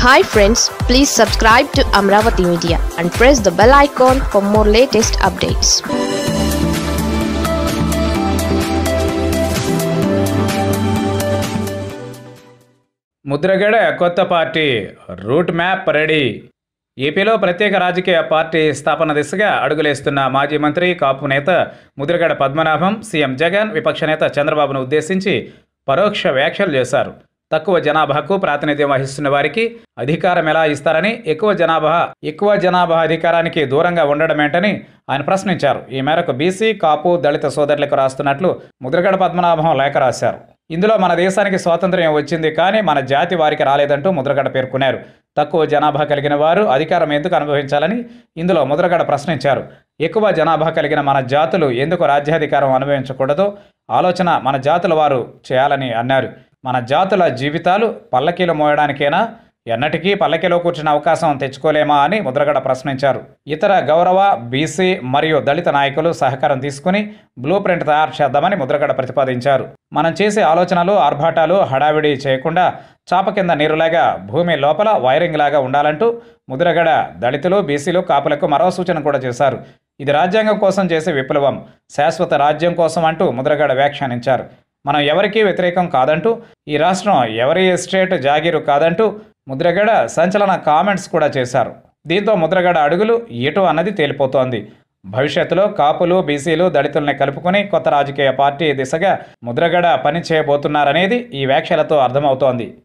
hi friends please subscribe to Amaravati media and press the bell icon for more latest updates Mudragada కొత్త party route map ready ఏపీలో ప్రత్యేక రాజకీయ party స్థాపన దిశగా అడుగులేస్తున్న మాజీ మంత్రి కాపు నేత ముద్రగడ పద్మనాభం సీఎం జగన్ విపక్ష నేత చంద్రబాబును ఉద్దేశించి పరోక్ష వ్యాఖ్యలు చేశారు తక్కువ జనాభాకు ప్రాతినిధ్యం వహిస్తున్న వారికి అధికారం ఎలా ఇస్తారని ఎక్కువ జనాభా ఎక్కువ జనాభా అధికారానికి దూరంగా ఉండడమేంటని ఆయన ప్రశ్నించారు ఈ మేరకు బీసీ కాపు దళిత సోదరులకు రాస్తున్నట్లు ముద్రగడ పద్మనాభం లేఖ రాశారు ఇందులో మన దేశానికి స్వాతంత్ర్యం వచ్చింది కానీ మన జాతి వారికి రాలేదంటూ ముద్రగడ పేర్కొన్నారు తక్కువ జనాభా కలిగిన వారు అధికారం ఎందుకు అనుభవించాలని ఇందులో ముద్రగడ ప్రశ్నించారు ఎక్కువ జనాభా కలిగిన మన జాతులు ఎందుకు రాజ్యాధికారం అనుభవించకూడదో ఆలోచన మన జాతుల వారు చేయాలని అన్నారు మన జాతుల జీవితాలు పల్లకీలు మోయడానికేనా ఎన్నటికీ పల్లకిలో కూర్చున్న అవకాశం తెచ్చుకోలేమా అని ముద్రగడ ప్రశ్నించారు ఇతర గౌరవ బీసీ మరియు దళిత నాయకులు సహకారం తీసుకుని బ్లూ ప్రింట్ తయారు చేద్దామని ముద్రగడ ప్రతిపాదించారు మనం చేసే ఆలోచనలు ఆర్భాటాలు హడావిడి చేయకుండా చాప కింద నీరులాగా భూమి లోపల వైరింగ్ లాగా ఉండాలంటూ ముద్రగడ దళితులు బీసీలు కాపులకు మరో సూచన కూడా చేశారు ఇది రాజ్యాంగం కోసం చేసే విప్లవం శాశ్వత రాజ్యం కోసం అంటూ ముద్రగడ వ్యాఖ్యానించారు మనం ఎవరికీ వ్యతిరేకం కాదంటూ ఈ రాష్ట్రం ఎవరి ఎస్టేట్ జాగీరు కాదంటూ ముద్రగడ సంచలన కామెంట్స్ కూడా చేశారు దీంతో ముద్రగడ అడుగులు ఎటు అన్నది తేలిపోతోంది భవిష్యత్తులో కాపులు బీసీలు దళితుల్ని కలుపుకొని కొత్త రాజకీయ పార్టీ దిశగా ముద్రగడ పని చేయబోతున్నారనేది ఈ వ్యాఖ్యలతో అర్థమవుతోంది